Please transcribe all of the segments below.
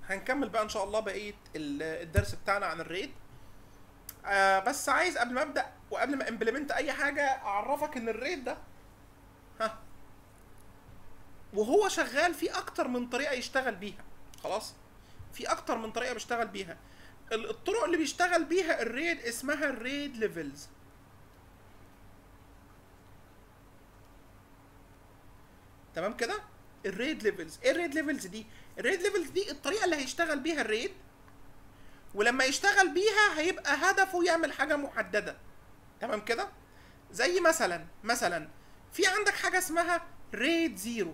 هنكمل بقى ان شاء الله بقيه ال- الدرس بتاعنا عن الريد آه بس عايز قبل ما ابدا وقبل ما امبلمنت اي حاجه اعرفك ان الريد ده ها وهو شغال في اكتر من طريقه يشتغل بيها خلاص في اكتر من طريقه بيشتغل بيها ال- الطرق اللي بيشتغل بيها الريد اسمها الريد ليفلز تمام كده الريد ليفلز ايه الريد ليفلز دي الريد ليفلز دي الطريقه اللي هيشتغل بيها الريد ولما يشتغل بيها هيبقى هدفه يعمل حاجه محدده تمام كده زي مثلا مثلا في عندك حاجه اسمها ريد زيرو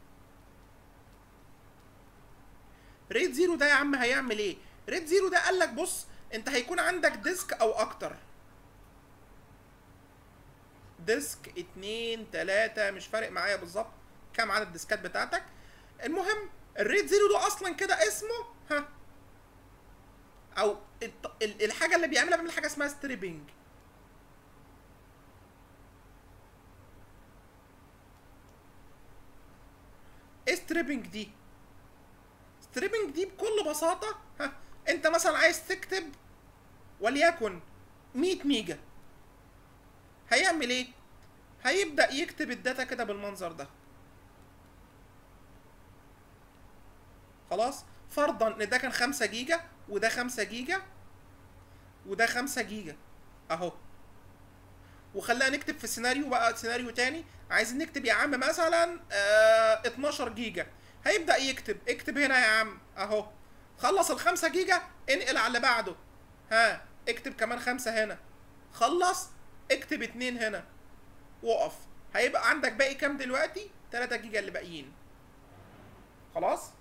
ريد زيرو ده يا عم هيعمل ايه ريد زيرو ده قال لك بص انت هيكون عندك ديسك او اكتر ديسك اتنين تلاتة مش فارق معايا بالظبط كام عدد الديسكات بتاعتك المهم الريد زيرو ده اصلا كده اسمه ها او الط- ال- الحاجه اللي بيعملها بيعمل حاجه اسمها ستريبنج ايه ستريبنج دي ستريبنج دي بكل بساطه ها انت مثلا عايز تكتب وليكن 100 ميجا هيعمل ايه هيبدا يكتب الداتا كده بالمنظر ده خلاص فرضا ان ده كان 5 جيجا وده 5 جيجا وده 5 جيجا اهو وخلينا نكتب في سيناريو بقى سيناريو تاني عايزين نكتب يا عم مثلا آه 12 جيجا هيبدا يكتب اكتب هنا يا عم اهو خلص ال 5 جيجا انقل على اللي بعده ها اكتب كمان خمسة هنا خلص اكتب اتنين هنا وقف هيبقى عندك باقي كام دلوقتي 3 جيجا اللي باقيين خلاص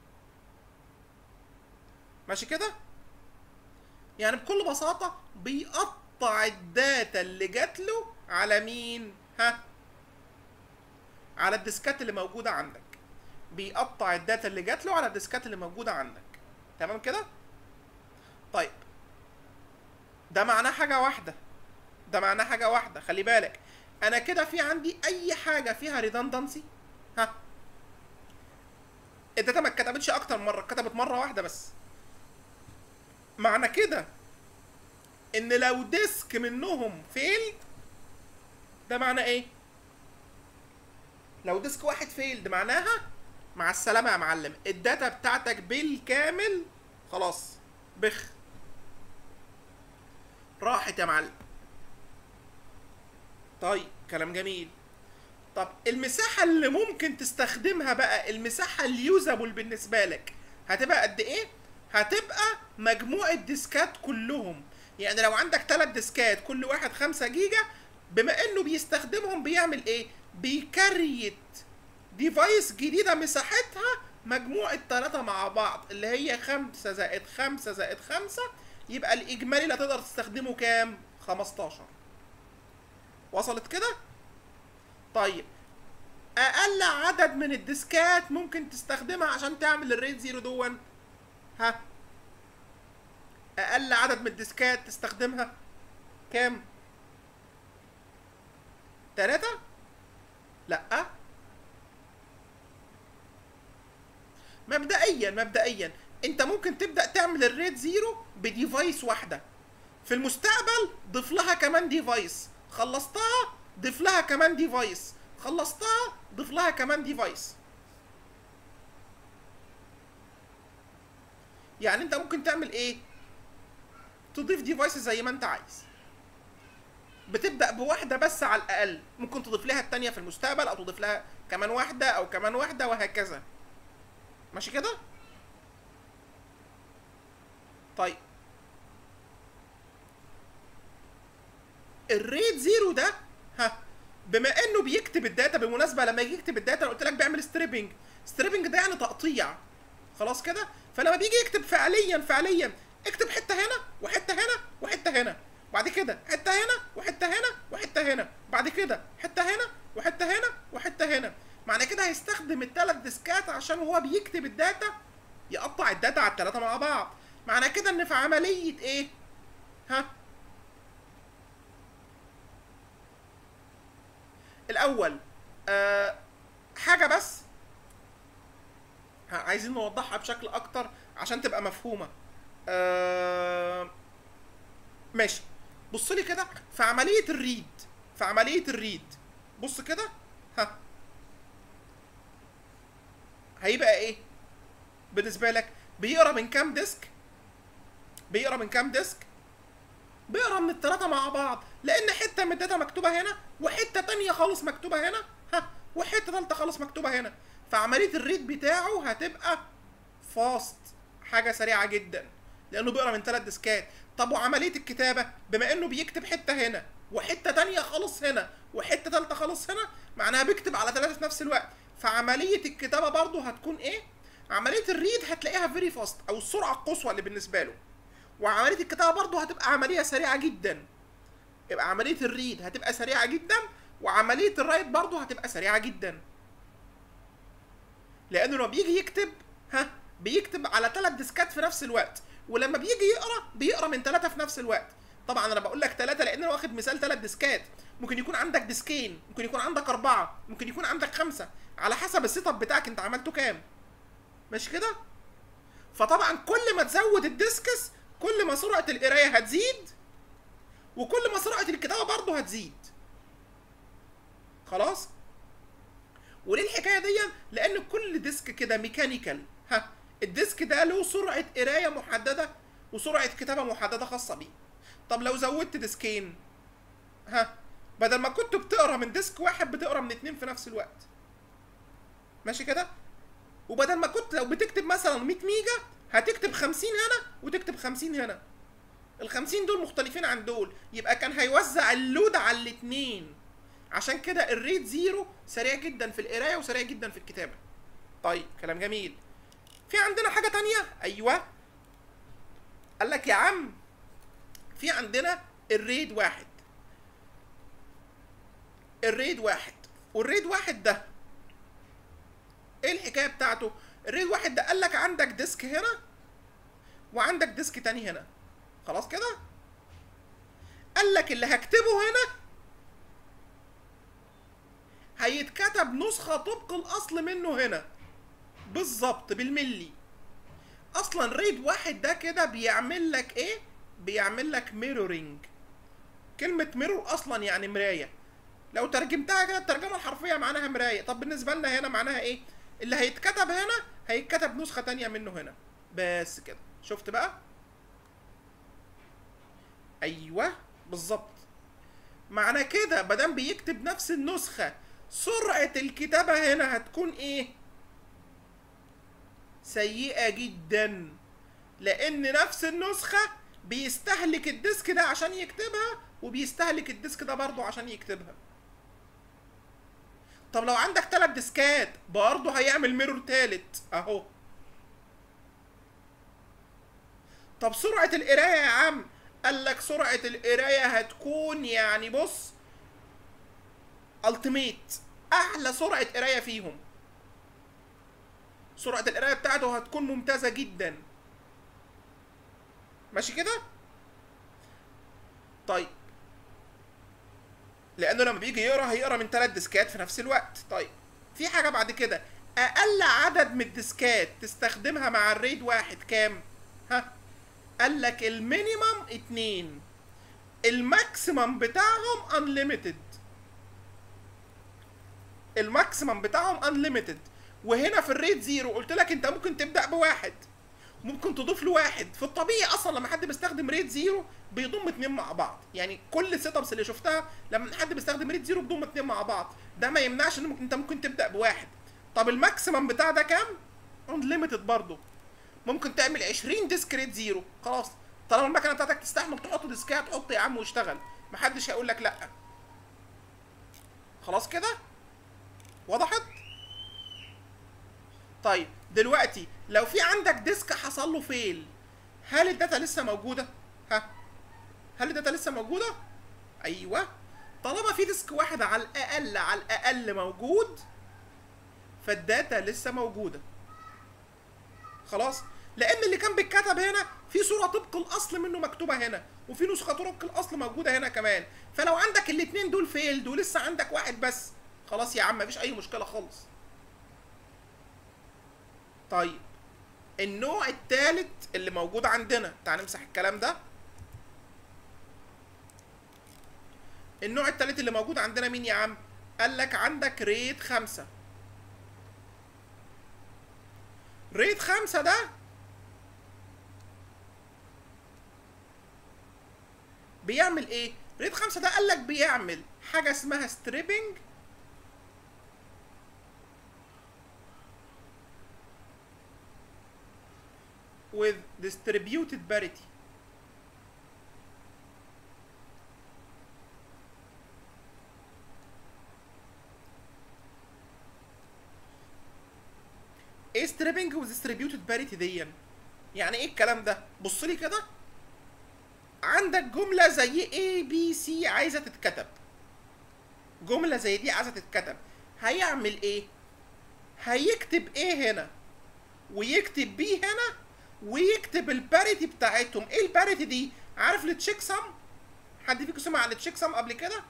ماشي كده يعني بكل بساطة بيقطع الداتا اللي جات له على مين ها على الديسكات اللي موجودة عندك بيقطع الداتا اللي جات له على الديسكات اللي موجودة عندك تمام كده طيب ده معناه حاجة واحدة ده معناه حاجة واحدة خلي بالك انا كده في عندي اي حاجة فيها ريدندنسي ها الداتا ما اتكتبتش اكتر مرة اتكتبت مرة واحدة بس معنى كده ان لو ديسك منهم فيلد ده معناه ايه لو ديسك واحد فيلد معناها مع السلامة يا معلم الداتا بتاعتك بالكامل خلاص بخ راحت يا معلم طيب كلام جميل طب المساحة اللي ممكن تستخدمها بقى المساحة اليوزابل بالنسبة لك هتبقى قد ايه؟ هتبقى مجموع الديسكات كلهم يعني لو عندك ثلاث ديسكات كل واحد خمسة جيجا بما انه بيستخدمهم بيعمل ايه؟ بيكريت ديفايس جديدة مساحتها مجموع التلاتة مع بعض اللي هي خمسة زائد خمسة زائد خمسة يبقى الإجمالي اللي هتقدر تستخدمه كام؟ 15 وصلت كده؟ طيب أقل عدد من الديسكات ممكن تستخدمها عشان تعمل الريد زيرو دون ها أقل عدد من الديسكات تستخدمها كام؟ تلاتة؟ لأ مبدئيا مبدئيا انت ممكن تبدا تعمل الريد زيرو بديفايس واحده في المستقبل ضيف لها كمان ديفايس خلصتها ضيف لها كمان ديفايس خلصتها ضيف لها كمان ديفايس يعني انت ممكن تعمل ايه تضيف ديفايس زي ما انت عايز بتبدا بواحده بس على الاقل ممكن تضيف لها التانية في المستقبل او تضيف لها كمان واحده او كمان واحده وهكذا ماشي كده طيب الريد زيرو ده ها بما انه بيكتب الداتا بالمناسبه لما يجي يكتب الداتا انا قلت لك بيعمل ستريبنج ستريبنج ده يعني تقطيع خلاص كده فلما بيجي يكتب فعليا فعليا اكتب حته هنا وحته هنا وحته هنا بعد كده حته هنا وحته هنا وحته هنا بعد كده حته هنا وحته هنا وحته هنا معنى كده هيستخدم الثلاث ديسكات عشان وهو بيكتب الداتا يقطع الداتا على الثلاثه مع بعض معنى كده ان في عمليه ايه ها الاول آه حاجه بس ها، عايزين نوضحها بشكل اكتر عشان تبقى مفهومه آه... ماشي بص لي كده في عمليه الريد في عمليه الريد بص كده ها هيبقى ايه بالنسبه لك بيقرا من كام ديسك بيقرا من كام ديسك بيقرا من الثلاثه مع بعض لان حته من الداتا مكتوبه هنا وحته تانية خالص مكتوبه هنا ها وحته ثالثه خالص مكتوبه هنا فعمليه الريد بتاعه هتبقى فاست حاجه سريعه جدا لانه بيقرا من ثلاث ديسكات طب وعمليه الكتابه بما انه بيكتب حته هنا وحته تانية خالص هنا وحته ثالثه خالص هنا معناها بيكتب على ثلاثه في نفس الوقت فعمليه الكتابه برضو هتكون ايه عمليه الريد هتلاقيها فيري فاست او السرعه القصوى اللي بالنسبه له وعمليه الكتابه برضو هتبقى عمليه سريعه جدا يبقى عمليه الريد هتبقى سريعه جدا وعمليه الرايت برضو هتبقى سريعه جدا لانه لما بيجي يكتب ها بيكتب على ثلاث ديسكات في نفس الوقت ولما بيجي يقرا بيقرا من ثلاثه في نفس الوقت طبعا انا بقول لك ثلاثه لان انا واخد مثال ثلاث ديسكات ممكن يكون عندك ديسكين ممكن يكون عندك اربعه ممكن يكون عندك خمسه على حسب السيت اب بتاعك انت عملته كام مش كده فطبعا كل ما تزود الديسكس كل ما سرعه القرايه هتزيد وكل ما سرعه الكتابه برضه هتزيد خلاص وليه الحكايه دي لان كل ديسك كده ميكانيكال ها الديسك ده له سرعه قرايه محدده وسرعه كتابه محدده خاصه بيه طب لو زودت ديسكين ها بدل ما كنت بتقرا من ديسك واحد بتقرا من اتنين في نفس الوقت ماشي كده وبدل ما كنت لو بتكتب مثلا 100 ميجا هتكتب 50 هنا وتكتب 50 هنا ال 50 دول مختلفين عن دول يبقى كان هيوزع اللود على الاثنين عشان كده الريت زيرو سريع جدا في القرايه وسريع جدا في الكتابه طيب كلام جميل في عندنا حاجه تانية ايوه قال لك يا عم في عندنا الريد واحد الريد واحد والريد واحد ده ايه الحكايه بتاعته الريد واحد ده قال لك عندك ديسك هنا وعندك ديسك تاني هنا خلاص كده قال لك اللي هكتبه هنا هيتكتب نسخة طبق الأصل منه هنا بالظبط بالملي أصلا ريد واحد ده كده بيعمل لك إيه؟ بيعمل لك ميرورينج كلمة ميرور أصلا يعني مراية لو ترجمتها كده الترجمة الحرفية معناها مراية طب بالنسبة لنا هنا معناها إيه؟ اللي هيتكتب هنا هيتكتب نسخة تانية منه هنا بس كده شفت بقى؟ ايوه بالظبط معنى كده مادام بيكتب نفس النسخة سرعة الكتابة هنا هتكون ايه؟ سيئة جدا لأن نفس النسخة بيستهلك الديسك ده عشان يكتبها وبيستهلك الديسك ده برضه عشان يكتبها طب لو عندك تلات ديسكات برضه هيعمل ميرور تالت اهو طب سرعة القراية يا عم قال لك سرعة القراية هتكون يعني بص التيميت احلى سرعة قراية فيهم سرعة القراية بتاعته هتكون ممتازة جدا ماشي كده طيب لانه لما بيجي يقرا هيقرا من ثلاث ديسكات في نفس الوقت طيب في حاجه بعد كده اقل عدد من الديسكات تستخدمها مع الريد واحد كام ها قال لك المينيمم اتنين الماكسيمم بتاعهم انليميتد الماكسيمم بتاعهم انليميتد وهنا في الريت زيرو قلت لك انت ممكن تبدا بواحد ممكن تضيف له واحد في الطبيعي اصلا لما حد بيستخدم ريت زيرو بيضم اتنين مع بعض يعني كل السيت ابس اللي شفتها لما حد بيستخدم ريت زيرو بيضم اتنين مع بعض ده ما يمنعش ان ممكن انت ممكن تبدا بواحد طب الماكسيمم بتاع ده كام انليميتد برضه ممكن تعمل 20 ديسك ريت زيرو خلاص طالما المكنه بتاعتك تستحمل تحط ديسكات حط يا عم واشتغل محدش هيقول لك لا خلاص كده وضحت طيب دلوقتي لو في عندك ديسك حصل له فيل هل الداتا لسه موجوده ها هل الداتا لسه موجوده ايوه طالما في ديسك واحد على الاقل على الاقل موجود فالداتا لسه موجوده خلاص لان اللي كان بيتكتب هنا في صوره طبق الاصل منه مكتوبه هنا وفي نسخه طبق الاصل موجوده هنا كمان فلو عندك الاثنين دول فيلد ولسه عندك واحد بس خلاص يا عم مفيش اي مشكله خالص طيب النوع الثالث اللي موجود عندنا تعال نمسح الكلام ده النوع الثالث اللي موجود عندنا مين يا عم قال لك عندك ريت خمسة ريت خمسة ده بيعمل ايه ريت خمسة ده قال لك بيعمل حاجة اسمها ستريبنج with distributed parity ايه ستريبنج with distributed parity دي يعني ايه الكلام ده بص لي كده عندك جملة زي A B C عايزة تتكتب جملة زي دي عايزة تتكتب هيعمل ايه هيكتب ايه هنا ويكتب بي هنا ويكتب الباريتي بتاعتهم ايه الباريتي دي عارف التشيك سم حد فيكم سمع عن التشيك سم قبل كده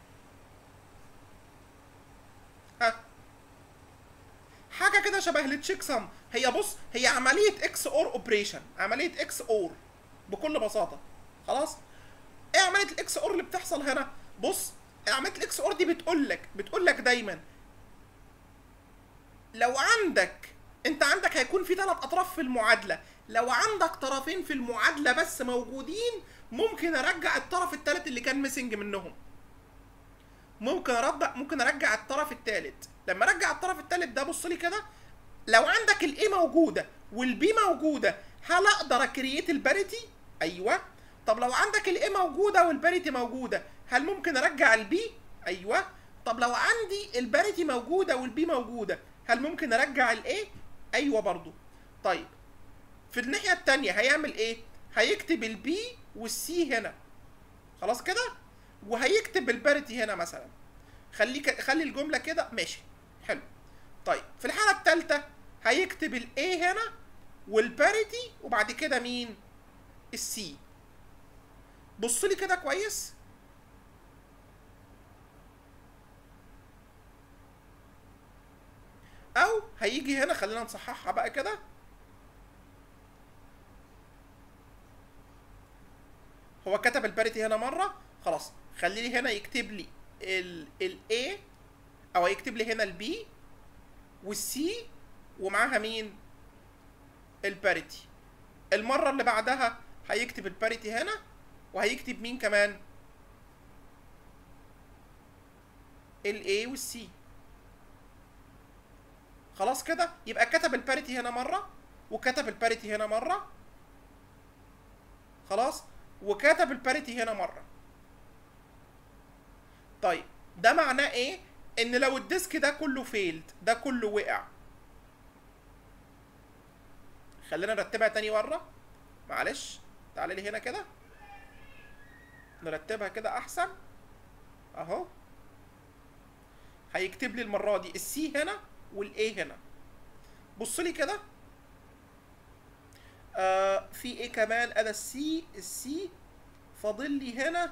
ها حاجه كده شبه التشيك سم هي بص هي عمليه اكس اور اوبريشن عمليه اكس اور بكل بساطه خلاص ايه عمليه الاكس اور اللي بتحصل هنا بص عمليه الاكس اور دي بتقول لك بتقول لك دايما لو عندك انت عندك هيكون في ثلاث اطراف في المعادله لو عندك طرفين في المعادله بس موجودين ممكن ارجع الطرف الثالث اللي كان ميسنج منهم ممكن ارجع ممكن ارجع الطرف الثالث لما ارجع الطرف الثالث ده بص لي كده لو عندك الاي موجوده والبي موجوده هل اقدر اكرييت الباريتي ايوه طب لو عندك الاي موجوده والباريتي موجوده هل ممكن ارجع البي ايوه طب لو عندي الباريتي موجوده والبي موجوده هل ممكن ارجع الاي ايوه برضو طيب في الناحيه التانية هيعمل ايه هيكتب البي والسي هنا خلاص كده وهيكتب الباريتي هنا مثلا خليك خلي الجمله كده ماشي حلو طيب في الحاله الثالثه هيكتب الاي هنا والباريتي وبعد كده مين السي بص لي كده كويس او هيجي هنا خلينا نصححها بقى كده هو كتب الباريتي هنا مره خلاص خلي لي هنا يكتب لي ال ال A او يكتب لي هنا ال B والسي ومعاها مين الباريتي المره اللي بعدها هيكتب الباريتي هنا وهيكتب مين كمان ال A والسي خلاص كده يبقى كتب الباريتي هنا مره وكتب الباريتي هنا مره خلاص وكتب الباريتي هنا مره طيب ده معناه ايه ان لو الديسك ده كله فيلد ده كله وقع خلينا نرتبها تاني مره معلش تعالى لي هنا كده نرتبها كده احسن اهو هيكتب لي المره دي السي هنا والاي هنا بص لي كده آه في ايه كمان انا السي السي فاضل لي هنا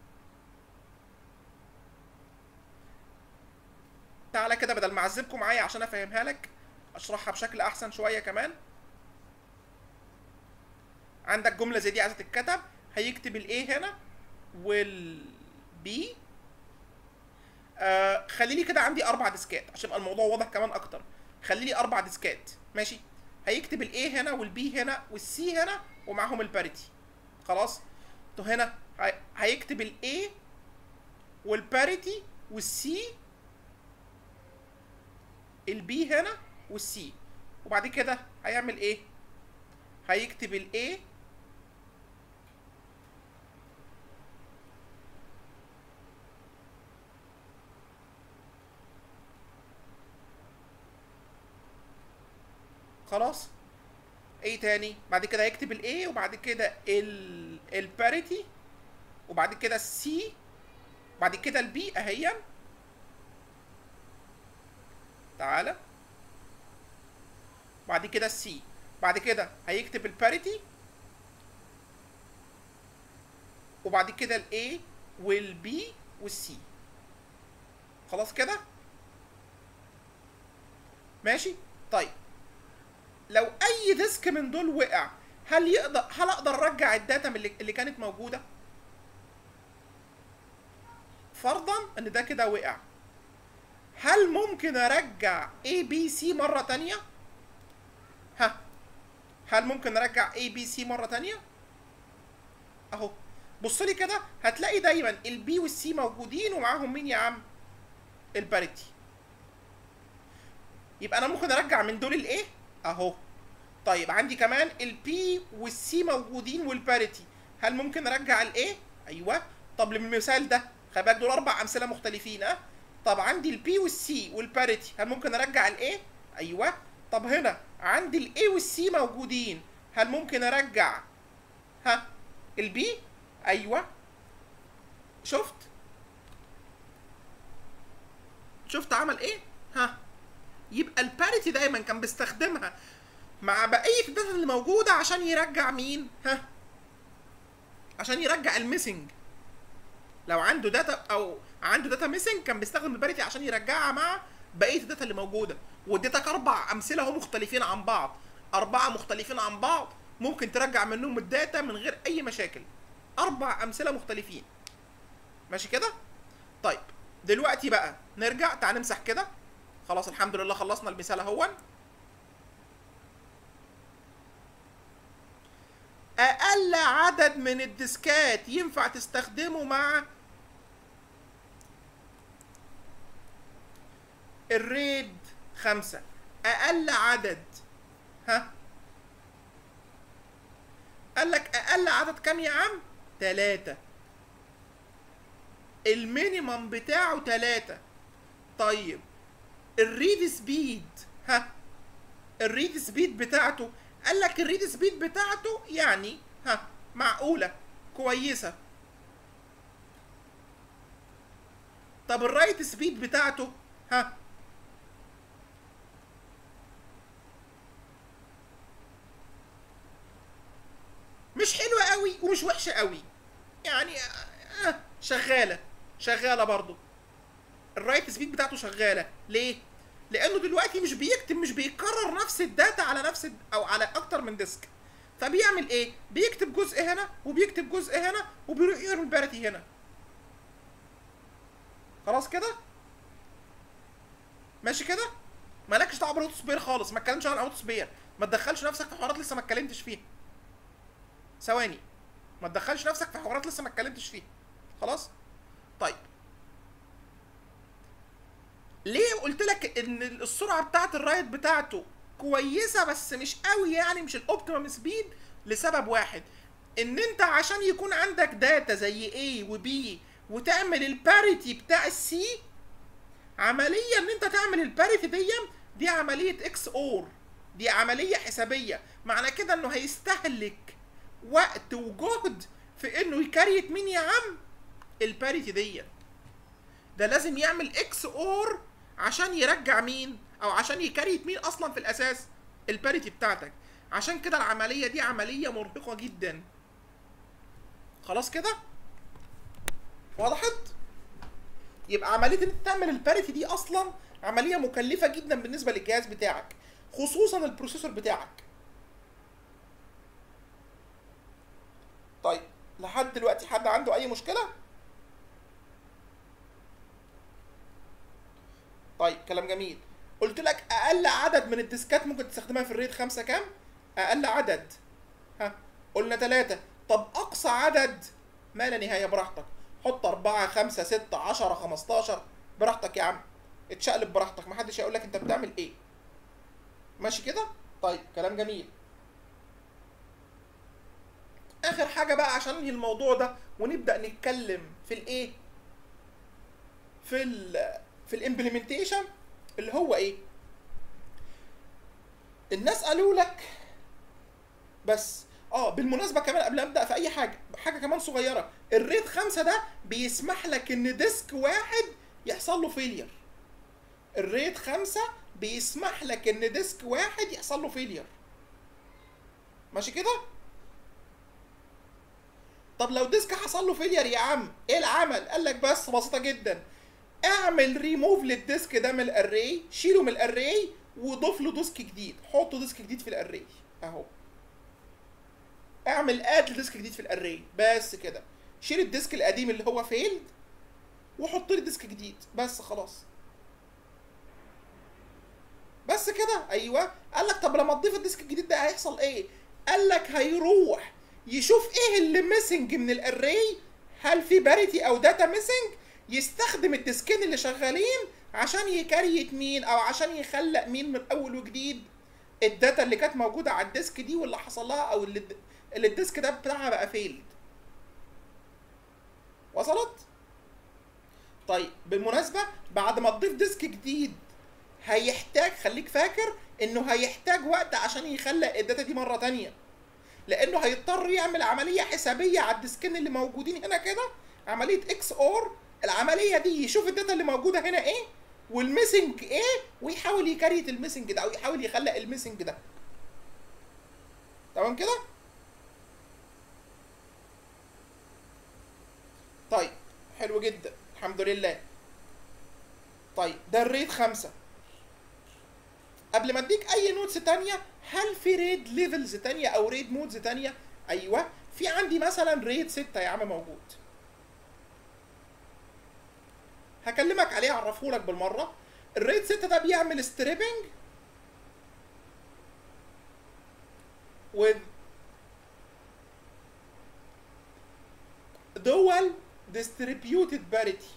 تعالى كده بدل ما اعذبكم معايا عشان افهمها لك اشرحها بشكل احسن شويه كمان عندك جمله زي دي عايزه تتكتب هيكتب الاي هنا والبي آه خلي لي كده عندي اربع ديسكات عشان يبقى الموضوع واضح كمان اكتر خلي لي اربع ديسكات ماشي هيكتب الاي هنا والبي هنا والسي هنا ومعاهم الباريتي خلاص تو هنا هي- هيكتب الاي والباريتي والسي البي هنا والسي وبعد كده هيعمل ايه هيكتب الاي خلاص ايه تاني بعد كده هيكتب الاي وبعد كده ال الباريتي وبعد كده السي بعد كده البي اهيا تعالى بعد كده السي بعد كده هيكتب الباريتي وبعد كده الاي والبي والسي خلاص كده ماشي طيب لو اي ديسك من دول وقع هل يقدر هل اقدر ارجع الداتا من اللي, اللي كانت موجوده فرضا ان ده كده وقع هل ممكن ارجع اي بي سي مره تانية ها هل ممكن ارجع اي بي سي مره تانية اهو بص لي كده هتلاقي دايما البي والسي موجودين ومعاهم مين يا عم الباريتي يبقى انا ممكن ارجع من دول الايه اهو طيب عندي كمان البي والسي موجودين والباريتي هل ممكن ارجع الايه ايوه طب للمثال ده خلي بالك دول اربع امثله مختلفين اه طب عندي البي والسي والباريتي هل ممكن ارجع الايه ايوه طب هنا عندي الاي والسي موجودين هل ممكن ارجع ها البي ايوه شفت شفت عمل ايه ها يبقى الباريتي دايما كان بيستخدمها مع بقيه الداتا اللي موجوده عشان يرجع مين ها عشان يرجع الميسنج لو عنده داتا او عنده داتا ميسنج كان بيستخدم الباريتي عشان يرجعها مع بقيه الداتا اللي موجوده واديتك اربع امثله هم مختلفين عن بعض اربعه مختلفين عن بعض ممكن ترجع منهم الداتا من غير اي مشاكل اربع امثله مختلفين ماشي كده طيب دلوقتي بقى نرجع تعال نمسح كده خلاص الحمد لله خلصنا المثال اهون اقل عدد من الديسكات ينفع تستخدمه مع الريد خمسة اقل عدد ها قال لك اقل عدد كام يا عم تلاتة المينيمم بتاعه تلاتة طيب الريد سبيد ها الريد سبيد بتاعته قال لك الريد سبيد بتاعته يعني ها معقولة كويسة طب الرايت سبيد بتاعته ها مش حلوة قوي ومش وحشة قوي يعني آه شغالة شغالة برضو الرايت سبيد بتاعته شغالة ليه؟ لانه دلوقتي مش بيكتب مش بيكرر نفس الداتا على نفس الد... او على اكتر من ديسك فبيعمل ايه بيكتب جزء هنا وبيكتب جزء هنا وبيروح يرمي البارتي هنا خلاص كده ماشي كده مالكش دعوه بالاوتو سبير خالص ما اتكلمش عن الاوتو سبير ما تدخلش نفسك في حوارات لسه ما اتكلمتش فيها ثواني ما تدخلش نفسك في حوارات لسه ما اتكلمتش فيها خلاص طيب ليه قلت لك ان السرعه بتاعت الرايت بتاعته كويسه بس مش قوي يعني مش الاوبتيمم سبيد لسبب واحد ان انت عشان يكون عندك داتا زي A و B وتعمل الباريتي بتاع السي عمليه ان انت تعمل الباريتي دي دي عمليه اكس اور دي عمليه حسابيه معنى كده انه هيستهلك وقت وجهد في انه يكريت مين يا عم الباريتي دي ده لازم يعمل اكس اور عشان يرجع مين او عشان يكريت مين اصلا في الاساس الباريتي بتاعتك عشان كده العمليه دي عمليه مرهقه جدا خلاص كده وضحت يبقى عمليه ان انت تعمل الباريتي دي اصلا عمليه مكلفه جدا بالنسبه للجهاز بتاعك خصوصا البروسيسور بتاعك طيب لحد دلوقتي حد عنده اي مشكله طيب كلام جميل قلت لك اقل عدد من الديسكات ممكن تستخدمها في الريد خمسة كام اقل عدد ها قلنا ثلاثة طب اقصى عدد ما لا نهاية براحتك حط أربعة خمسة ستة عشرة خمستاشر براحتك يا عم اتشقلب براحتك محدش هيقول لك انت بتعمل ايه ماشي كده طيب كلام جميل اخر حاجه بقى عشان ننهي الموضوع ده ونبدا نتكلم في الايه في ال في الامبلمنتيشن اللي هو ايه الناس قالوا لك بس اه بالمناسبه كمان قبل ما ابدا في اي حاجه حاجه كمان صغيره الريد خمسة ده بيسمح لك ان ديسك واحد يحصل له فيلير الريد خمسة بيسمح لك ان ديسك واحد يحصل له فيلير ماشي كده طب لو ديسك حصل له فيلير يا عم ايه العمل قال لك بس بسيطه جدا اعمل ريموف للديسك ده من الاري شيله من الاري وضيف له ديسك جديد حط ديسك جديد في الاري اهو اعمل اد لديسك جديد في الاري بس كده شيل الديسك القديم اللي هو فيلد وحط لي ديسك جديد بس خلاص بس كده ايوه قال لك طب لما تضيف الديسك الجديد ده هيحصل ايه قال لك هيروح يشوف ايه اللي ميسنج من الاري هل في باريتي او داتا ميسنج يستخدم الديسكين اللي شغالين عشان يكريت مين او عشان يخلق مين من اول وجديد الداتا اللي كانت موجوده على الديسك دي واللي حصل لها او اللي, اللي الديسك ده بتاعها بقى فيلد وصلت طيب بالمناسبه بعد ما تضيف ديسك جديد هيحتاج خليك فاكر انه هيحتاج وقت عشان يخلق الداتا دي مره تانية لانه هيضطر يعمل عمليه حسابيه على الديسكين اللي موجودين هنا كده عمليه اكس اور العمليه دي يشوف الداتا اللي موجوده هنا ايه والميسنج ايه ويحاول يكريت الميسنج ده او يحاول يخلق الميسنج ده تمام كده طيب حلو جدا الحمد لله طيب ده الريد خمسة قبل ما اديك اي نوتس تانية هل في ريد ليفلز تانية او ريد مودز تانية ايوه في عندي مثلا ريد ستة يا عم موجود هكلمك عليه اعرفهولك بالمره الريد 6 ده بيعمل ستريبنج with dual distributed parity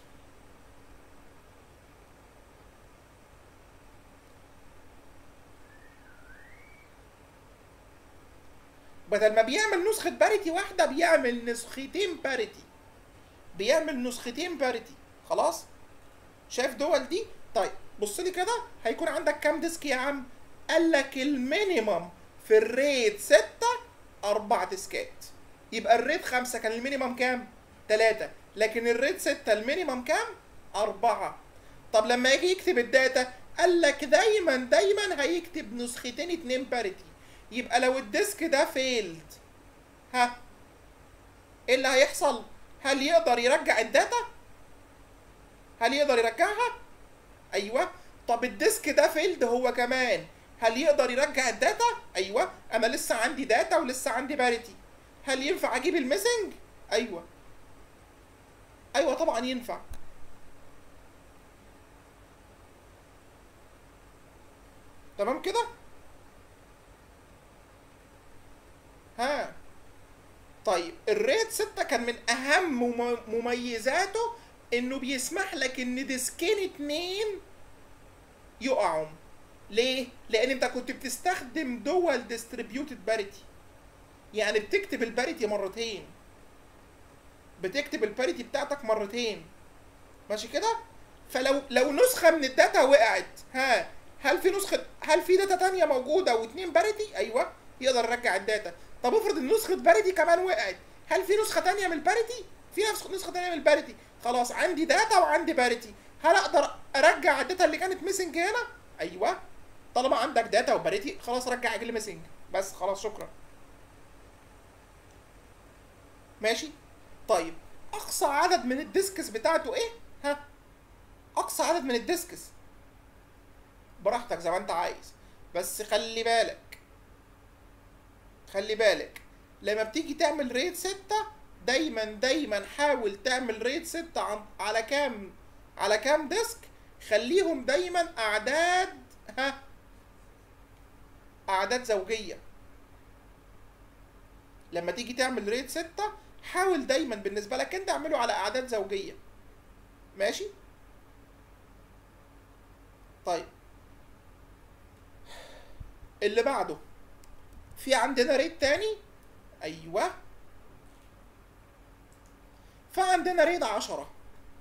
بدل ما بيعمل نسخة باريتي واحدة بيعمل نسختين باريتي بيعمل نسختين باريتي خلاص شايف دول دي طيب بص لي كده هيكون عندك كام ديسك يا عم قال لك المينيمم في الريت 6 اربع ديسكات يبقى الريت 5 كان المينيمم كام 3 لكن الريت 6 المينيمم كام 4 طب لما يجي يكتب الداتا قال لك دايما دايما هيكتب نسختين اتنين باريتي يبقى لو الديسك ده فيلد ها ايه اللي هيحصل هل يقدر يرجع الداتا هل يقدر يرجعها ايوه طب الديسك ده فيلد هو كمان هل يقدر يرجع الداتا ايوه انا لسه عندي داتا ولسه عندي باريتي هل ينفع اجيب الميسنج ايوه ايوه طبعا ينفع تمام كده ها طيب الريت 6 كان من اهم مميزاته انه بيسمح لك ان ديسكين اتنين يقعوا ليه؟ لان انت كنت بتستخدم دول ديستريبيوتد باريتي يعني بتكتب الباريتي مرتين بتكتب الباريتي بتاعتك مرتين ماشي كده؟ فلو لو نسخه من الداتا وقعت ها هل في نسخه هل في داتا تانية موجوده واتنين باريتي؟ ايوه يقدر يرجع الداتا طب افرض ان نسخه باريتي كمان وقعت هل في نسخه تانية من الباريتي؟ في نسخه تانية من الباريتي خلاص عندي داتا وعندي باريتي هل اقدر ارجع الداتا اللي كانت ميسنج هنا ايوه طالما عندك داتا وباريتي خلاص رجع اللي ميسنج بس خلاص شكرا ماشي طيب اقصى عدد من الديسكس بتاعته ايه ها اقصى عدد من الديسكس براحتك زي ما انت عايز بس خلي بالك خلي بالك لما بتيجي تعمل ريد ستة دايما دايما حاول تعمل ريد 6 عن على كام على كام ديسك خليهم دايما اعداد ها اعداد زوجيه لما تيجي تعمل ريد 6 حاول دايما بالنسبه لك انت اعمله على اعداد زوجيه ماشي طيب اللي بعده في عندنا ريد تاني ايوه فعندنا ريد عشرة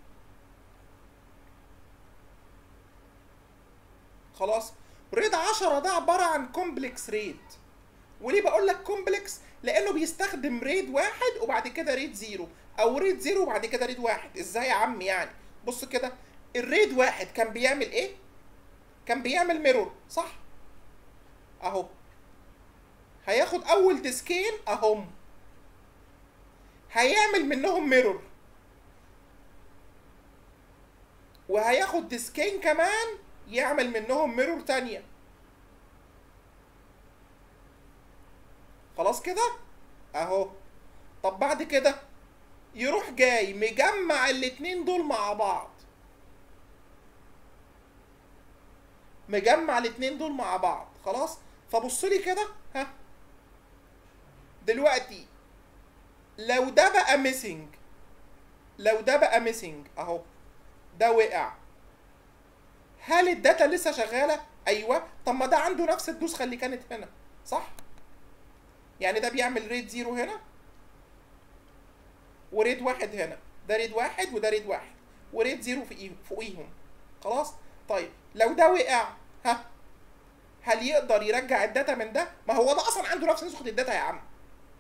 خلاص ريد عشرة ده عبارة عن كومبلكس ريد وليه بقول لك كومبلكس لانه بيستخدم ريد واحد وبعد كده ريد زيرو او ريد زيرو وبعد كده ريد واحد ازاي يا عم يعني بص كده الريد واحد كان بيعمل ايه كان بيعمل ميرور صح اهو هياخد اول ديسكين اهم هيعمل منهم ميرور وهياخد ديسكين كمان يعمل منهم ميرور تانية خلاص كده اهو طب بعد كده يروح جاي مجمع الاتنين دول مع بعض مجمع الاتنين دول مع بعض خلاص فبص لي كده ها دلوقتي لو ده بقى ميسنج لو ده بقى ميسنج اهو ده وقع هل الداتا لسه شغاله ايوه طب ما ده عنده نفس النسخه اللي كانت هنا صح يعني ده بيعمل ريد زيرو هنا وريد واحد هنا ده ريد واحد وده ريد واحد وريد زيرو في فوقيهم خلاص طيب لو ده وقع ها هل يقدر يرجع الداتا من ده ما هو ده اصلا عنده نفس نسخه الداتا يا عم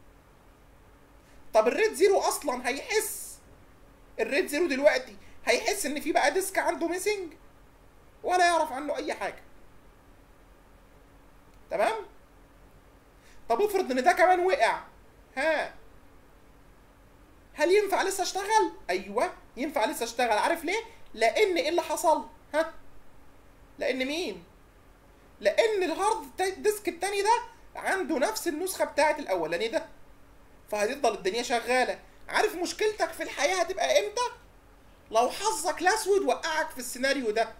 طب الريد زيرو اصلا هيحس الريد زيرو دلوقتي هيحس ان في بقى ديسك عنده ميسنج ولا يعرف عنه اي حاجه تمام طب افرض ان ده كمان وقع ها هل ينفع لسه اشتغل ايوه ينفع لسه اشتغل عارف ليه لان ايه اللي حصل ها لان مين لان الهارد ديسك التاني ده عنده نفس النسخه بتاعه الاولاني ده فهتفضل الدنيا شغاله عارف مشكلتك في الحياه هتبقى امتى لو حظك الاسود وقعك في السيناريو ده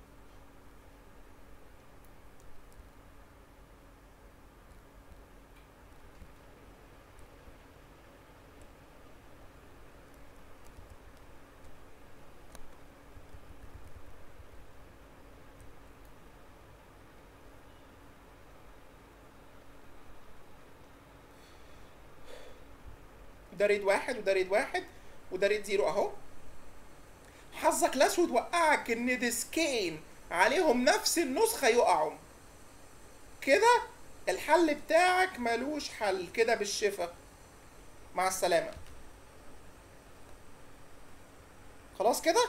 ده ريد واحد وده ريد واحد وده ريد زيرو اهو حظك الاسود وقعك ان ديسكين عليهم نفس النسخه يقعوا كده الحل بتاعك ملوش حل كده بالشفا مع السلامه خلاص كده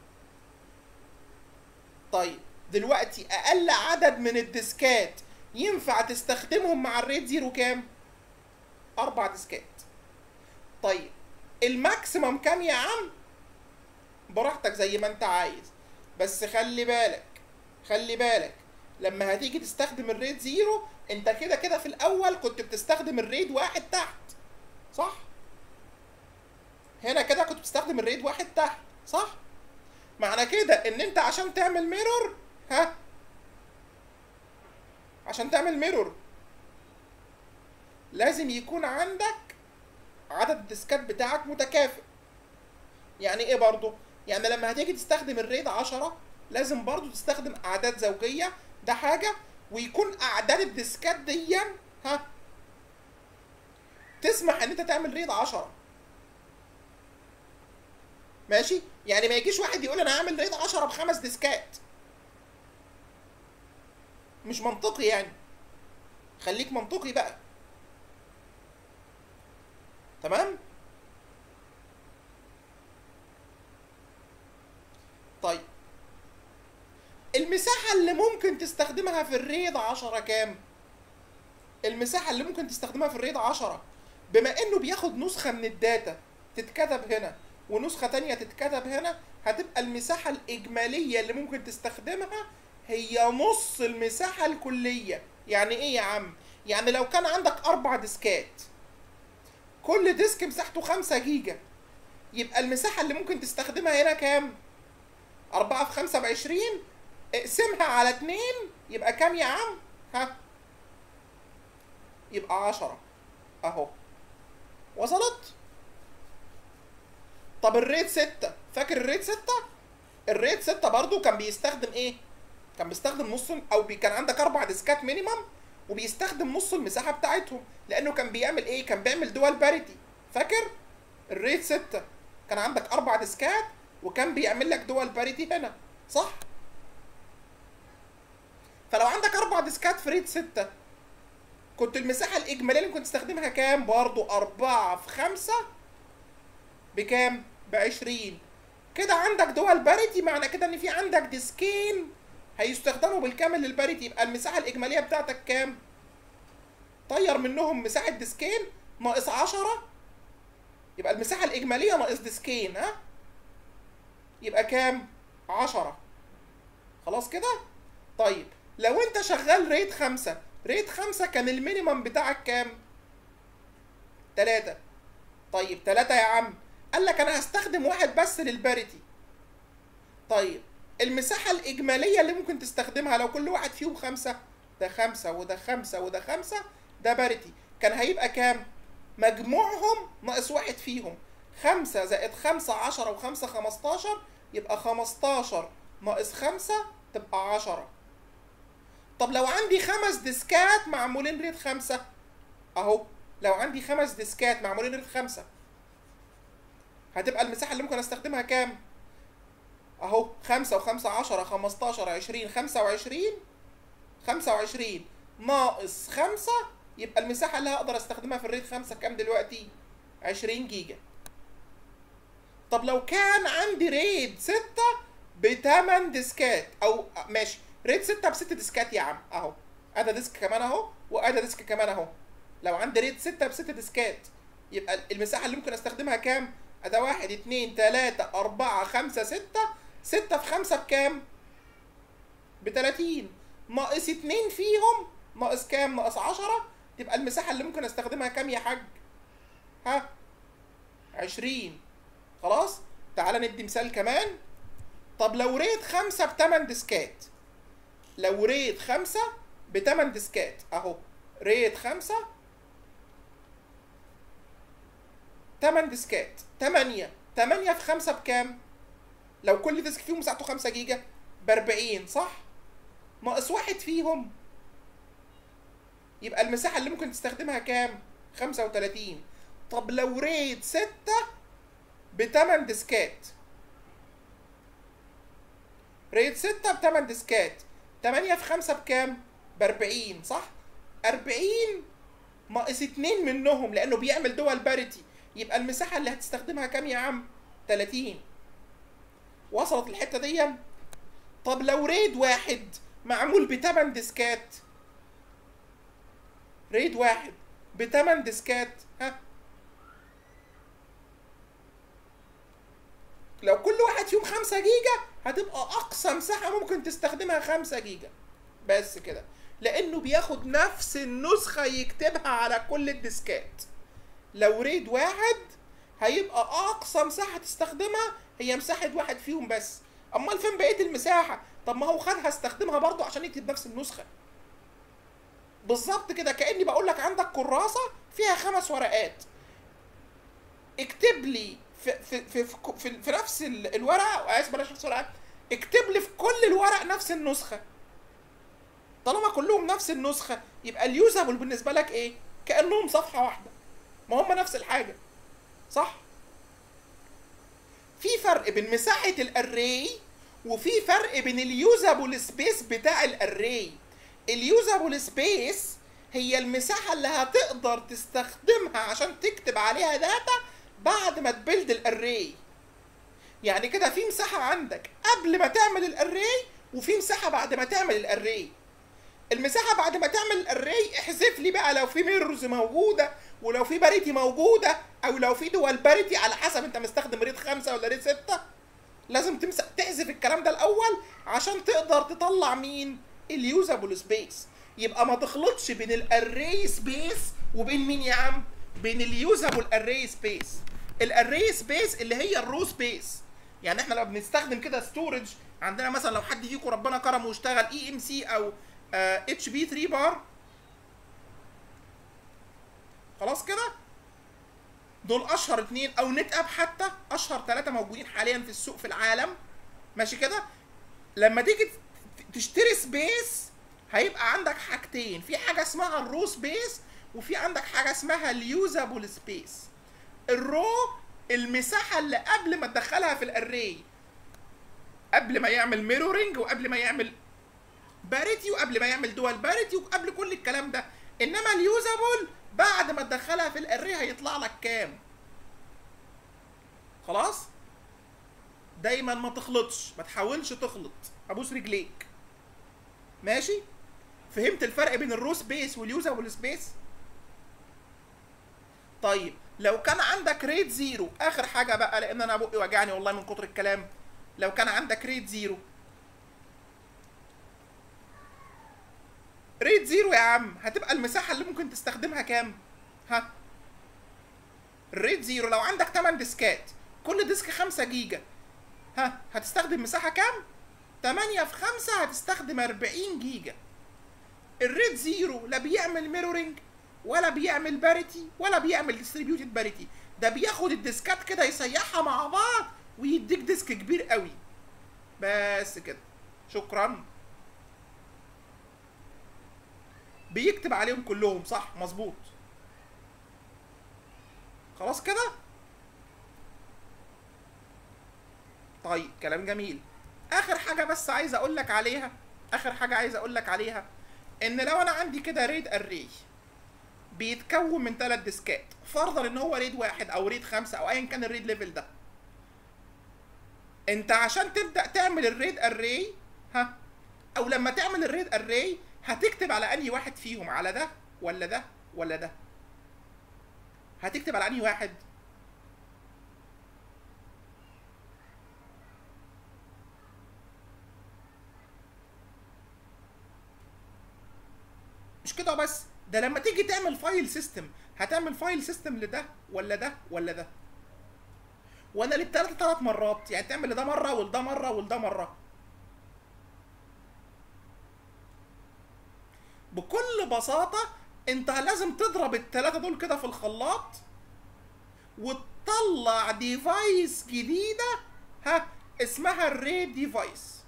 طيب دلوقتي اقل عدد من الديسكات ينفع تستخدمهم مع الريد زيرو كام اربع ديسكات طيب الماكسيمم كام يا عم براحتك زي ما انت عايز بس خلي بالك خلي بالك لما هتيجي تستخدم الريد زيرو انت كده كده في الاول كنت بتستخدم الريد واحد تحت صح هنا كده كنت بتستخدم الريد واحد تحت صح معنى كده ان انت عشان تعمل ميرور ها عشان تعمل ميرور لازم يكون عندك عدد الديسكات بتاعك متكافئ يعني ايه برضو يعني لما هتيجي تستخدم الريد 10 لازم برضو تستخدم اعداد زوجيه ده حاجه ويكون اعداد الديسكات دي ها تسمح ان انت تعمل ريد 10 ماشي يعني ما يجيش واحد يقول انا هعمل ريد 10 بخمس ديسكات مش منطقي يعني خليك منطقي بقى تمام طيب المساحة اللي ممكن تستخدمها في الريد 10 كام؟ المساحة اللي ممكن تستخدمها في الريد 10 بما انه بياخد نسخة من الداتا تتكتب هنا ونسخة تانية تتكتب هنا هتبقى المساحة الإجمالية اللي ممكن تستخدمها هي نص المساحة الكلية يعني ايه يا عم؟ يعني لو كان عندك أربع ديسكات كل ديسك مساحته 5 جيجا يبقى المساحة اللي ممكن تستخدمها هنا كام؟ 4 في 5 ب 20 اقسمها على 2 يبقى كام يا عم؟ ها؟ يبقى 10 اهو وصلت؟ طب الريت 6 فاكر الريت 6 الريت 6 برضو كان بيستخدم ايه كان بيستخدم نص او بي كان عندك اربع ديسكات مينيمم وبيستخدم نص المساحه بتاعتهم لانه كان بيعمل ايه كان بيعمل دوال باريتي فاكر الريت 6 كان عندك اربع ديسكات وكان بيعمل لك دوال باريتي هنا صح فلو عندك اربع ديسكات في ريت 6 كنت المساحه الاجماليه اللي ممكن تستخدمها كام برضو 4 في 5 بكام ب 20 كده عندك دول باريتي معنى كده ان في عندك ديسكين هيستخدموا بالكامل للباريتي يبقى المساحه الاجماليه بتاعتك كام طير منهم مساحه ديسكين ناقص 10 يبقى المساحه الاجماليه ناقص ديسكين ها يبقى كام 10 خلاص كده طيب لو انت شغال ريت 5 ريت 5 كان المينيمم بتاعك كام تلاتة طيب تلاتة يا عم قال لك انا هستخدم واحد بس للباريتي طيب المساحة الإجمالية اللي ممكن تستخدمها لو كل واحد فيهم خمسة ده خمسة وده خمسة وده خمسة ده باريتي كان هيبقى كام؟ مجموعهم ناقص واحد فيهم خمسة زائد خمسة عشرة وخمسة خمستاشر يبقى خمستاشر ناقص خمسة تبقى عشرة طب لو عندي خمس ديسكات معمولين ريت خمسة اهو لو عندي خمس ديسكات معمولين ريت خمسة هتبقى المساحة اللي ممكن استخدمها كام؟ اهو خمسة وخمسة عشرة خمستاشر عشرين خمسة وعشرين خمسة وعشرين ناقص خمسة يبقى المساحة اللي هقدر استخدمها في الريت خمسة كام دلوقتي؟ عشرين جيجا طب لو كان عندي ريد ستة بتمن ديسكات او ماشي ريد ستة بست ديسكات يا عم اهو ادي ديسك كمان اهو وادي ديسك كمان اهو لو عندي ريد ستة بست ديسكات يبقى المساحة اللي ممكن استخدمها كام؟ ادي واحد اتنين تلاتة اربعة خمسة ستة ستة في خمسة بكام؟ بتلاتين ناقص اتنين فيهم ناقص كام؟ ناقص عشرة تبقى المساحة اللي ممكن استخدمها كام يا حاج؟ ها؟ عشرين خلاص؟ تعالى ندي مثال كمان طب لو ريت خمسة بتمن ديسكات لو ريت خمسة بتمن ديسكات اهو ريت خمسة تمن ديسكات تمانية تمانية في خمسة بكام؟ لو كل ديسك فيهم مساحته خمسة جيجا بأربعين صح؟ ناقص واحد فيهم يبقى المساحة اللي ممكن تستخدمها كام؟ خمسة وتلاتين طب لو ريت ستة بتمن ديسكات ريت ستة بتمن ديسكات تمانية في خمسة بكام؟ بأربعين صح؟ أربعين ناقص اتنين منهم لأنه بيعمل دول باريتي يبقى المساحة اللي هتستخدمها كام يا عم؟ تلاتين وصلت الحتة دي؟ طب لو ريد واحد معمول بتمن ديسكات ريد واحد بتمن ديسكات ها لو كل واحد فيهم خمسة جيجا هتبقى أقصى مساحة ممكن تستخدمها خمسة جيجا بس كده لأنه بياخد نفس النسخة يكتبها على كل الديسكات لو ريد واحد هيبقى أقصى مساحة تستخدمها هي مساحة واحد فيهم بس أمال فين بقية المساحة؟ طب ما هو خدها استخدمها برضه عشان يكتب نفس النسخة بالظبط كده كأني بقول لك عندك كراسة فيها خمس ورقات اكتب لي في في في في, في, في نفس ال- الورقه اسف بلاش نفس الورقه اكتب لي في كل الورق نفس النسخه طالما كلهم نفس النسخه يبقى اليوزابل بالنسبه لك ايه كانهم صفحه واحده ما هم نفس الحاجه صح في فرق بين مساحه الاري وفي فرق بين اليوزابل سبيس بتاع الاري اليوزابل سبيس هي المساحه اللي هتقدر تستخدمها عشان تكتب عليها داتا بعد ما تبلد الاري يعني كده في مساحة عندك قبل ما تعمل الاري وفي مساحة بعد ما تعمل الاري المساحة بعد ما تعمل الاري احذف لي بقى لو في ميرورز موجودة ولو في باريتي موجودة او لو في دول باريتي على حسب انت مستخدم ريت خمسة ولا ريت ستة لازم تمسح تحذف الكلام ده الاول عشان تقدر تطلع مين اليوزابل سبيس يبقى ما تخلطش بين الاري سبيس وبين مين يا عم بين اليوزابل اري سبيس الاري سبيس اللي هي الرو سبيس يعني احنا لو بنستخدم كده ستورج عندنا مثلا لو حد فيكم ربنا كرمه واشتغل اي ام سي او اتش بي 3 بار خلاص كده دول اشهر اتنين او نت اب حتى اشهر ثلاثه موجودين حاليا في السوق في العالم ماشي كده لما تيجي ت- تشتري سبيس هيبقى عندك حاجتين في حاجه اسمها الرو سبيس وفي عندك حاجه اسمها اليوزابل سبيس الرو المساحه اللي قبل ما تدخلها في الاري قبل ما يعمل ميرورنج وقبل ما يعمل باريتي وقبل ما يعمل دول باريتي وقبل كل الكلام ده انما اليوزابل بعد ما تدخلها في الاري هيطلع لك كام خلاص دايما ما تخلطش ما تحاولش تخلط ابوس رجليك ماشي فهمت الفرق بين الرو سبيس واليوزابل سبيس طيب لو كان عندك ريت زيرو اخر حاجه بقى لان انا بقي وجعني والله من كتر الكلام لو كان عندك ريت زيرو ريت زيرو يا عم هتبقى المساحه اللي ممكن تستخدمها كام ها الريد زيرو لو عندك 8 ديسكات كل ديسك 5 جيجا ها هتستخدم مساحه كام 8 في 5 هتستخدم 40 جيجا الريد زيرو لا بيعمل ميرورنج ولا بيعمل باريتي ولا بيعمل ديستريبيوتد باريتي ده بياخد الديسكات كده يسيحها مع بعض ويديك ديسك كبير قوي بس كده شكرا بيكتب عليهم كلهم صح مظبوط خلاص كده طيب كلام جميل اخر حاجه بس عايز اقول لك عليها اخر حاجه عايز اقول لك عليها ان لو انا عندي كده ريد اري بيتكون من ثلاث ديسكات فرضا ان هو ريد واحد او ريد خمسة او ايا كان الريد ليفل ده انت عشان تبدا تعمل الريد اري ها او لما تعمل الريد اري هتكتب على انهي واحد فيهم على ده ولا ده ولا ده هتكتب على انهي واحد مش كده بس ده لما تيجي تعمل فايل سيستم هتعمل فايل سيستم لده ولا ده ولا ده ولا للتلاتة ثلاث مرات يعني تعمل لده مرة ولده مرة ولده مرة بكل بساطة انت لازم تضرب التلاتة دول كده في الخلاط وتطلع ديفايس جديدة ها اسمها الري ديفايس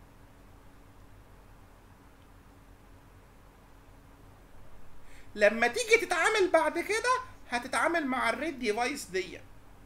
لما تيجي تتعامل بعد كده هتتعامل مع الريد ديفايس دي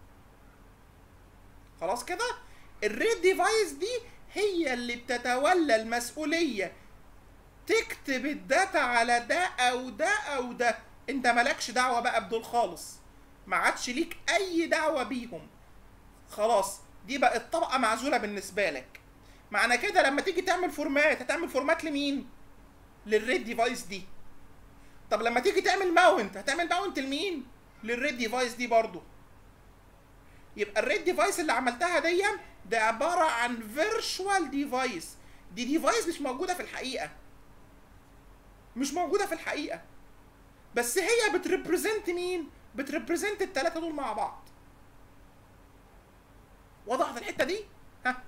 خلاص كده الريد ديفايس دي هي اللي بتتولى المسؤولية تكتب الداتا على ده او ده او ده انت مالكش دعوة بقى بدول خالص ما عادش ليك اي دعوة بيهم خلاص دي بقت طبقة معزولة بالنسبة لك معنى كده لما تيجي تعمل فورمات هتعمل فورمات لمين للريد ديفايس دي طب لما تيجي تعمل ماونت هتعمل ماونت لمين للريد ديفايس دي برضو يبقى الريد ديفايس اللي عملتها دي ده عباره عن فيرتشوال ديفايس دي ديفايس مش موجوده في الحقيقه مش موجوده في الحقيقه بس هي بتريبريزنت مين بتريبريزنت الثلاثه دول مع بعض وضحت الحته دي ها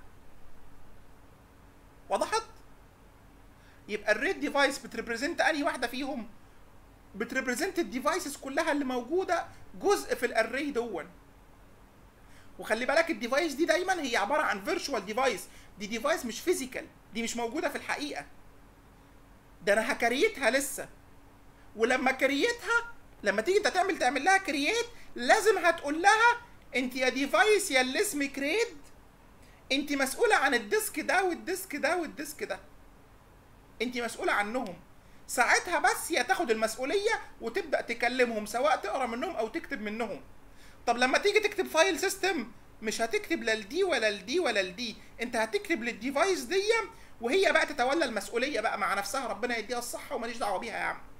وضحت يبقى الريد ديفايس بتريبريزنت انهي واحده فيهم بتريبريزنت الديفايسز كلها اللي موجوده جزء في الاري دون وخلي بالك الديفايس دي دايما هي عباره عن فيرتشوال ديفايس دي ديفايس مش فيزيكال دي مش موجوده في الحقيقه ده انا هكريتها لسه ولما كريتها لما تيجي انت تعمل تعمل لها كرييت لازم هتقول لها انت يا ديفايس يا اللي اسمك ريد انت مسؤوله عن الديسك ده والديسك ده والديسك ده انت مسؤوله عنهم ساعتها بس يا تاخد المسؤوليه وتبدا تكلمهم سواء تقرا منهم او تكتب منهم طب لما تيجي تكتب فايل سيستم مش هتكتب لا لدي ولا لدي ولا لدي انت هتكتب للديفايس دي وهي بقى تتولى المسؤوليه بقى مع نفسها ربنا يديها الصحه وماليش دعوه بيها يا عم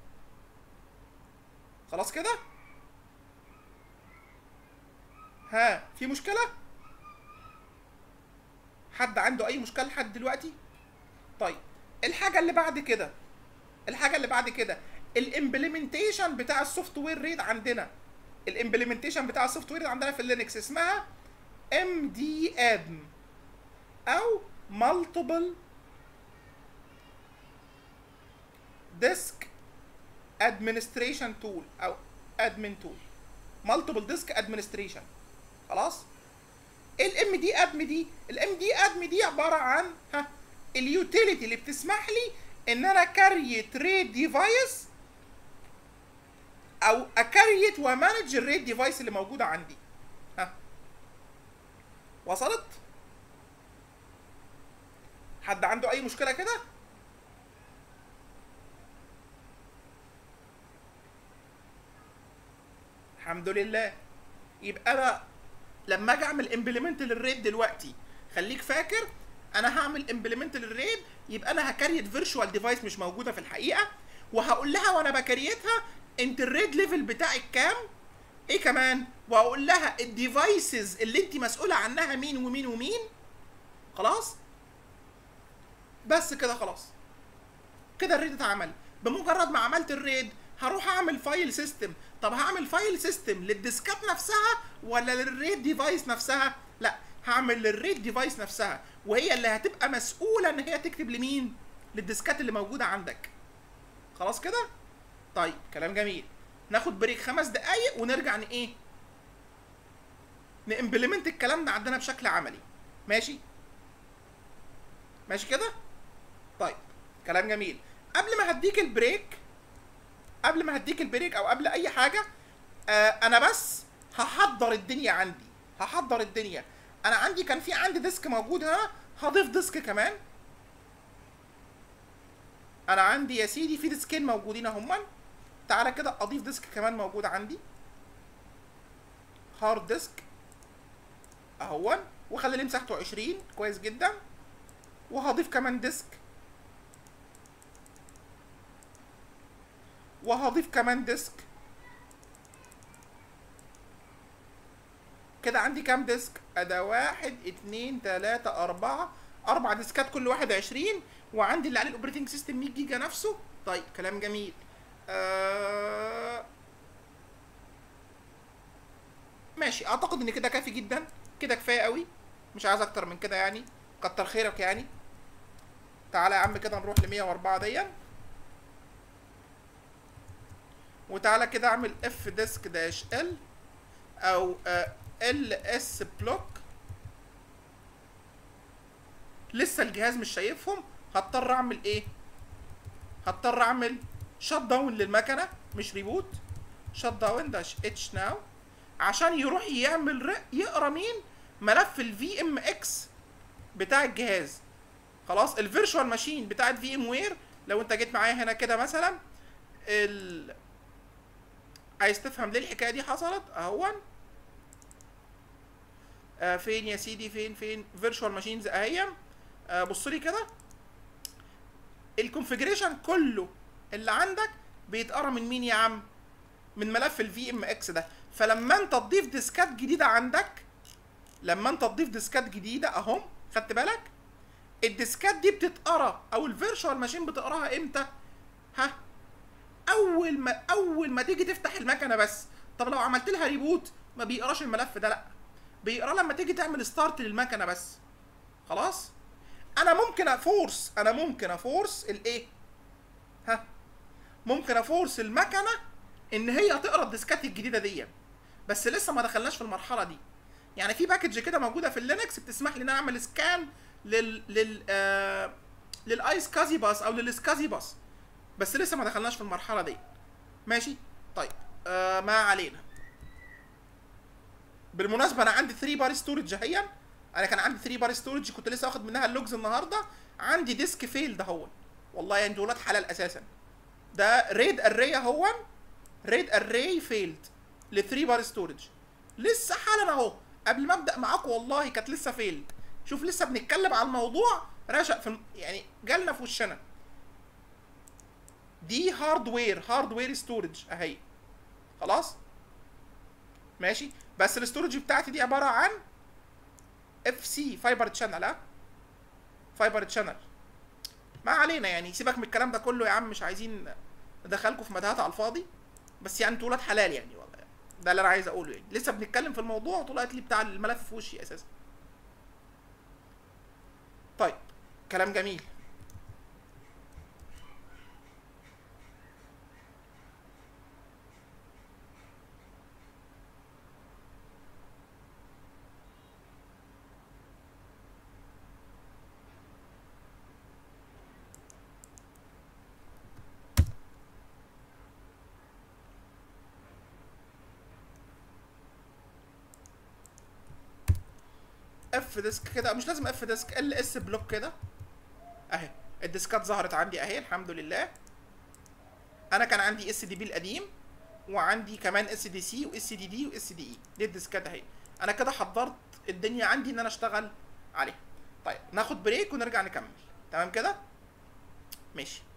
خلاص كده ها في مشكله حد عنده اي مشكله لحد دلوقتي طيب الحاجه اللي بعد كده الحاجه اللي بعد كده الامبلمنتيشن بتاع السوفت وير ريد عندنا الامبلمنتيشن بتاع السوفت وير عندنا في اللينكس اسمها ام دي ادم او مالتيبل ديسك ادمنستريشن تول او ادمن تول مالتيبل ديسك ادمنستريشن خلاص الام دي ادم دي الام دي ادم دي عباره عن ها اليوتيليتي اللي بتسمح لي ان انا كريت ريد ديفايس او اكريت ومانج الريد ديفايس اللي موجوده عندي ها وصلت حد عنده اي مشكله كده الحمد لله يبقى انا لما اجي اعمل امبلمنت للريد دلوقتي خليك فاكر انا هعمل امبلمنت للريد يبقى انا هكريت فيرتشوال ديفايس مش موجوده في الحقيقه وهقول لها وانا بكريتها انت الريد ليفل بتاعك كام ايه كمان واقول لها الديفايسز اللي انت مسؤوله عنها مين ومين ومين خلاص بس كده خلاص كده الريد اتعمل بمجرد ما عملت الريد هروح اعمل فايل سيستم طب هعمل فايل سيستم للديسكات نفسها ولا للريت ديفايس نفسها لا هعمل للريت ديفايس نفسها وهي اللي هتبقى مسؤوله ان هي تكتب لمين للديسكات اللي موجوده عندك خلاص كده طيب كلام جميل ناخد بريك خمس دقايق ونرجع ن ايه نimplement الكلام ده عندنا بشكل عملي ماشي ماشي كده طيب كلام جميل قبل ما هديك البريك قبل ما هديك البريك او قبل اي حاجه آه انا بس هحضر الدنيا عندي هحضر الدنيا انا عندي كان في عندي ديسك موجود هنا هضيف ديسك كمان انا عندي يا سيدي في ديسكين موجودين اهما تعالى كده اضيف ديسك كمان موجود عندي هارد ديسك اهون وخلي لي مساحته 20 كويس جدا وهضيف كمان ديسك وهضيف كمان ديسك كده عندي كام ديسك ادا واحد اتنين تلاتة اربعة اربع ديسكات كل واحد عشرين وعندي اللي عليه الاوبريتنج سيستم 100 جيجا نفسه طيب كلام جميل آه... ماشي اعتقد ان كده كافي جدا كده كفايه قوي مش عايز اكتر من كده يعني كتر خيرك يعني تعالى يا عم كده نروح ل 104 دي وتعالى كده اعمل اف ديسك داش ال او ال اس بلوك لسه الجهاز مش شايفهم هضطر اعمل ايه هضطر اعمل شت داون للمكنه مش ريبوت شت داون داش اتش ناو عشان يروح يعمل ر... يقرا مين ملف الفي ام اكس بتاع الجهاز خلاص الفيرشوال ماشين بتاعت في ام وير لو انت جيت معايا هنا كده مثلا ال... عايز تفهم ليه الحكايه دي حصلت اهون آه فين يا سيدي فين فين فيرتشوال ماشينز اهي آه بص لي كده الكونفيجريشن كله اللي عندك بيتقرا من مين يا عم من ملف الفي ام اكس ده فلما انت تضيف ديسكات جديده عندك لما انت تضيف ديسكات جديده اهم خدت بالك الديسكات دي بتتقرا او الفيرتشوال ماشين بتقراها امتى ها اول ما اول ما تيجي تفتح المكنه بس طب لو عملت لها ريبوت ما بيقراش الملف ده لا بيقرا لما تيجي تعمل ستارت للمكنه بس خلاص انا ممكن افورس انا ممكن افورس الايه ها ممكن افورس المكنه ان هي تقرا الديسكات الجديده دي بس لسه ما دخلناش في المرحله دي يعني في باكج كده موجوده في اللينكس بتسمح لي ان انا اعمل سكان لل لل آه للايس كازي باس او للسكازي باس بس لسه ما دخلناش في المرحله دي ماشي طيب آه ما علينا بالمناسبه انا عندي 3 بار ستورج اهيا انا كان عندي 3 بار ستورج كنت لسه واخد منها اللوجز النهارده عندي ديسك فيل ده هو والله يعني دولات حلال اساسا ده ريد اري اهو ريد اري فيلد ل 3 بار ستورج لسه حالا اهو قبل ما ابدا معاكم والله كانت لسه فيلد شوف لسه بنتكلم على الموضوع رشق في يعني جالنا في وشنا دي هاردوير هاردوير ستورج اهي خلاص ماشي بس الاستورج بتاعتي دي عباره عن اف سي فايبر تشانل ها فايبر تشانل ما علينا يعني سيبك من الكلام ده كله يا عم مش عايزين ندخلكم في متاهات على الفاضي بس يعني انتوا ولاد حلال يعني والله ده اللي انا عايز اقوله يعني لسه بنتكلم في الموضوع طلعت لي بتاع الملف في وشي اساسا طيب كلام جميل اف ديسك كده مش لازم اف ديسك ال اس بلوك كده اهي الديسكات ظهرت عندي اهي الحمد لله انا كان عندي اس دي بي القديم وعندي كمان اس دي سي واس دي دي واس دي اي دي الديسكات اهي انا كده حضرت الدنيا عندي ان انا اشتغل عليها طيب ناخد بريك ونرجع نكمل تمام كده ماشي